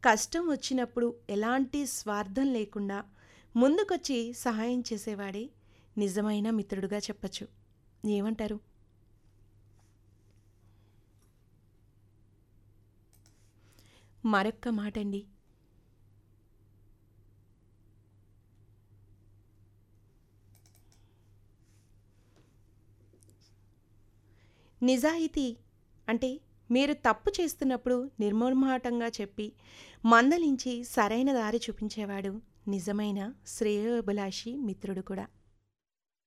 కష్టం వచ్చినప్పుడు ఎలాంటి స్వార్థం లేకుండా ముందుకొచ్చి సహాయం చేసేవాడే నిజమైన మిత్రుడుగా చెప్పచ్చు ఏమంటారు మరొక్క మాట అండి నిజాయితీ అంటే మీరు తప్పు చేస్తున్నప్పుడు నిర్మోహమాటంగా చెప్పి మందలించి సరైన దారి చూపించేవాడు నిజమైన శ్రేయోభిలాషి మిత్రుడు కూడా